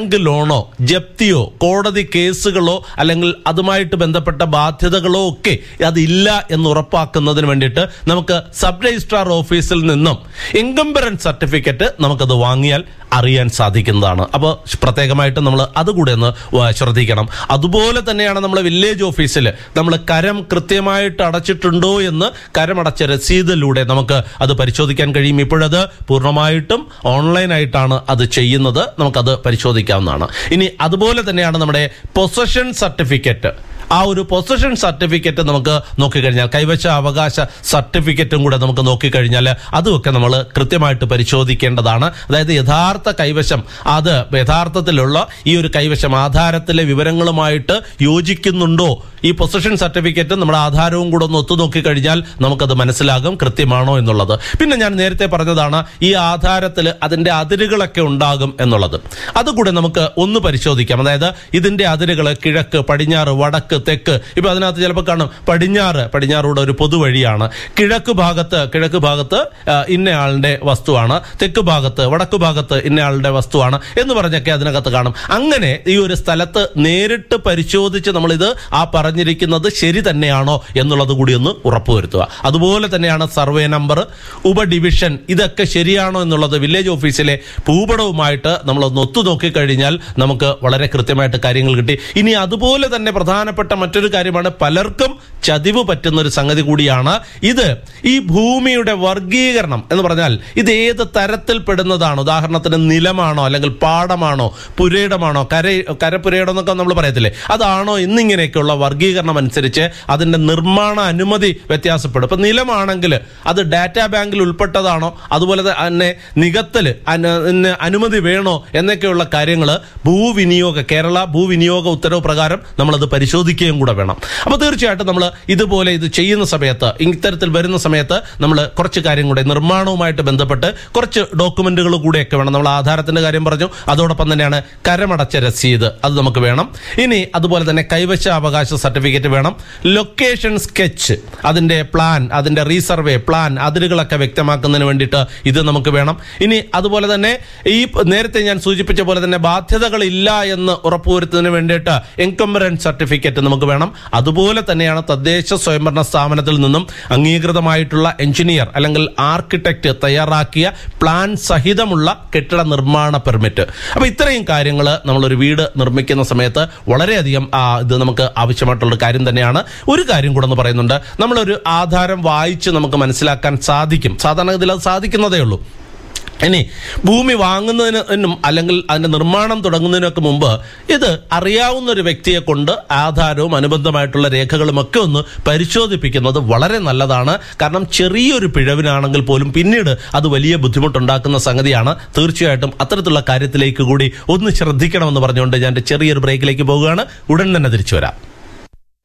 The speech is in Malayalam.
ബാങ്ക് ലോണോ ജപ്തിയോ കോടതി കേസുകളോ അല്ലെങ്കിൽ അതുമായിട്ട് ബന്ധപ്പെട്ട ബാധ്യതകളോ ഒക്കെ അതില്ല എന്ന് ഉറപ്പാക്കുന്നതിന് വേണ്ടിയിട്ട് നമുക്ക് സബ് രജിസ്ട്രാർ ഓഫീസിൽ നിന്നും ഇൻകംബറൻസ് സർട്ടിഫിക്കറ്റ് നമുക്കത് വാങ്ങിയാൽ അറിയാൻ സാധിക്കുന്നതാണ് അപ്പോൾ പ്രത്യേകമായിട്ട് നമ്മൾ അതുകൂടെ ഒന്ന് വ- ശ്രദ്ധിക്കണം അതുപോലെ തന്നെയാണ് നമ്മൾ വില്ലേജ് ഓഫീസിൽ നമ്മൾ കരം കൃത്യമായിട്ട് അടച്ചിട്ടുണ്ടോ എന്ന് കരമടച്ച രസീതിലൂടെ നമുക്ക് അത് പരിശോധിക്കാൻ കഴിയും ഇപ്പോഴത് പൂർണ്ണമായിട്ടും ഓൺലൈനായിട്ടാണ് അത് ചെയ്യുന്നത് നമുക്കത് പരിശോധിക്കാവുന്നതാണ് ഇനി അതുപോലെ തന്നെയാണ് നമ്മുടെ പൊസഷൻ സർട്ടിഫിക്കറ്റ് ആ ഒരു പൊസിഷൻ സർട്ടിഫിക്കറ്റ് നമുക്ക് നോക്കിക്കഴിഞ്ഞാൽ കൈവശ അവകാശ സർട്ടിഫിക്കറ്റും കൂടെ നമുക്ക് നോക്കിക്കഴിഞ്ഞാൽ അതുമൊക്കെ നമ്മൾ കൃത്യമായിട്ട് പരിശോധിക്കേണ്ടതാണ് അതായത് യഥാർത്ഥ കൈവശം അത് യഥാർത്ഥത്തിലുള്ള ഈ ഒരു കൈവശം ആധാരത്തിലെ വിവരങ്ങളുമായിട്ട് യോജിക്കുന്നുണ്ടോ ഈ പൊസിഷൻ സർട്ടിഫിക്കറ്റ് നമ്മുടെ ആധാരവും കൂടെ ഒന്ന് ഒത്തു നോക്കിക്കഴിഞ്ഞാൽ നമുക്കത് മനസ്സിലാകും കൃത്യമാണോ എന്നുള്ളത് പിന്നെ ഞാൻ നേരത്തെ പറഞ്ഞതാണ് ഈ ആധാരത്തിൽ അതിന്റെ അതിരുകളൊക്കെ ഉണ്ടാകും എന്നുള്ളത് അതുകൂടെ നമുക്ക് ഒന്ന് പരിശോധിക്കാം അതായത് ഇതിന്റെ അതിരുകൾ കിഴക്ക് പടിഞ്ഞാറ് വടക്ക് തെക്ക് ഇപ്പൊ അതിനകത്ത് ചിലപ്പോൾ കാണും പടിഞ്ഞാറ് പടിഞ്ഞാറൂടെ ഒരു പൊതുവഴിയാണ് കിഴക്ക് ഭാഗത്ത് കിഴക്ക് ഭാഗത്ത് ആ, ഇന്നയാളുടെ വസ്തുവാണ് തെക്ക് ഭാഗത്ത് വടക്ക് ഭാഗത്ത് ഇന്നയാളുടെ വസ്തുവാണ് എന്ന് പറഞ്ഞൊക്കെ അതിനകത്ത് കാണും അങ്ങനെ ഈ ഒരു സ്ഥലത്ത് നേരിട്ട് പരിശോധിച്ച് നമ്മളിത് ആ പറഞ്ഞിരിക്കുന്നത് ശരി തന്നെയാണോ എന്നുള്ളത് കൂടി ഒന്ന് ഉറപ്പുവരുത്തുക അതുപോലെ തന്നെയാണ് സർവേ നമ്പർ ഉപഡിവിഷൻ ഇതൊക്കെ ശരിയാണോ എന്നുള്ളത് വില്ലേജ് ഓഫീസിലെ ഭൂപടവുമായിട്ട് നമ്മളൊന്ന് ഒത്തു നോക്കിക്കഴിഞ്ഞാൽ നമുക്ക് വളരെ കൃത്യമായിട്ട് കാര്യങ്ങൾ കിട്ടി ഇനി അതുപോലെ തന്നെ പ്രധാനപ്പെട്ട മറ്റൊരു കാര്യമാണ് പലർക്കും ചതിവ് പറ്റുന്ന ഒരു സംഗതി കൂടിയാണ് ഇത് ഈ ഭൂമിയുടെ വർഗീകരണം എന്ന് പറഞ്ഞാൽ ഇത് ഏത് തരത്തിൽ പെടുന്നതാണ് ഉദാഹരണത്തിന് നിലമാണോ അല്ലെങ്കിൽ പാടമാണോ പുരയിടമാണോ കര കരപുരയിടം എന്നൊക്കെ നമ്മൾ പറയത്തില്ലേ അതാണോ എന്നിങ്ങനെയൊക്കെയുള്ള വർഗീകരണം അനുസരിച്ച് അതിന്റെ നിർമ്മാണ അനുമതി വ്യത്യാസപ്പെടും ഇപ്പൊ നിലമാണെങ്കിൽ അത് ഡാറ്റാ ബാങ്കിൽ ഉൾപ്പെട്ടതാണോ അതുപോലെ തന്നെ നികത്തല് അന- ന് അനുമതി വേണോ എന്നൊക്കെയുള്ള കാര്യങ്ങൾ ഭൂവിനിയോഗ കേരള ഭൂവിനിയോഗ ഉത്തരവ് പ്രകാരം നമ്മളത് പരിശോധിക്കുകയും കൂടെ വേണം അപ്പൊ തീർച്ചയായിട്ടും നമ്മൾ ഇതുപോലെ ഇത് ചെയ്യുന്ന സമയത്ത് ഇത്തരത്തിൽ വരുന്ന സമയത്ത് നമ്മൾ കുറച്ച് കാര്യം കൂടെ നിർമ്മാണവുമായിട്ട് ബന്ധപ്പെട്ട് കുറച്ച് ഡോക്യുമെന്റുകൾ കൂടെയൊക്കെ വേണം നമ്മൾ ആധാരത്തിന്റെ കാര്യം പറഞ്ഞു അതോടൊപ്പം തന്നെയാണ് കരമടച്ച രസീത് അത് നമുക്ക് വേണം ഇനി അതുപോലെ തന്നെ കൈവശ അവകാശ സർട്ടിഫിക്കറ്റ് വേണം ലൊക്കേഷൻ സ്കെച്ച് അതിന്റെ പ്ലാൻ അതിന്റെ റീസർവേ പ്ലാൻ അതിരുകളൊക്കെ വ്യക്തമാക്കുന്നതിന് വേണ്ടിയിട്ട് ഇത് നമുക്ക് വേണം ഇനി അതുപോലെ തന്നെ ഈ പ- നേരത്തെ ഞാൻ സൂചിപ്പിച്ച പോലെ തന്നെ ബാധ്യതകൾ ഇല്ല എന്ന് ഉറപ്പുവരുത്തുന്നതിന് വേണ്ടിയിട്ട് എൻകംബറൻസ് സർട്ടിഫിക്കറ്റ് നമുക്ക് വേണം അതുപോലെ തന്നെയാണ് തദ്ദേശ സ്വയംഭരണ സ്ഥാപനത്തിൽ നിന്നും അംഗീകൃതമായിട്ടുള്ള എഞ്ചിനീയർ അല്ലെങ്കിൽ ആർക്കിടെക്ട് തയ്യാറാക്കിയ പ്ലാൻ സഹിതമുള്ള കെട്ടിട നിർമ്മാണ പെർമിറ്റ് അപ്പൊ ഇത്രയും കാര്യങ്ങൾ നമ്മളൊരു വീട് നിർമ്മിക്കുന്ന സമയത്ത് വളരെയധികം ആ, ഇത് നമുക്ക് ആവശ്യമായിട്ടുള്ള ഒരു കാര്യം തന്നെയാണ് ഒരു കാര്യം കൂടെ എന്ന് പറയുന്നുണ്ട് നമ്മളൊരു ആധാരം വായിച്ച് നമുക്ക് മനസ്സിലാക്കാൻ സാധിക്കും സാധാരണഗതിയിൽ അത് സാധിക്കുന്നതേ ഉള്ളൂ ഇനി ഭൂമി വാങ്ങുന്നതിനും അല്ലെങ്കിൽ അതിന്റെ നിർമ്മാണം തുടങ്ങുന്നതിനൊക്കെ മുമ്പ് ഇത് അറിയാവുന്ന ഒരു വ്യക്തിയെ കൊണ്ട് ആധാരവും അനുബന്ധമായിട്ടുള്ള രേഖകളും ഒക്കെ ഒന്ന് പരിശോധിപ്പിക്കുന്നത് വളരെ നല്ലതാണ് കാരണം ചെറിയൊരു പിഴവിനാണെങ്കിൽ പോലും പിന്നീട് അത് വലിയ ബുദ്ധിമുട്ടുണ്ടാക്കുന്ന സംഗതിയാണ് തീർച്ചയായിട്ടും അത്തരത്തിലുള്ള കാര്യത്തിലേക്ക് കൂടി ഒന്ന് ശ്രദ്ധിക്കണമെന്ന് പറഞ്ഞുകൊണ്ട് ഞാൻ എൻ്റെ ചെറിയൊരു ബ്രേക്കിലേക്ക് പോവുകയാണ് ഉടൻ തന്നെ തിരിച്ചു വരാം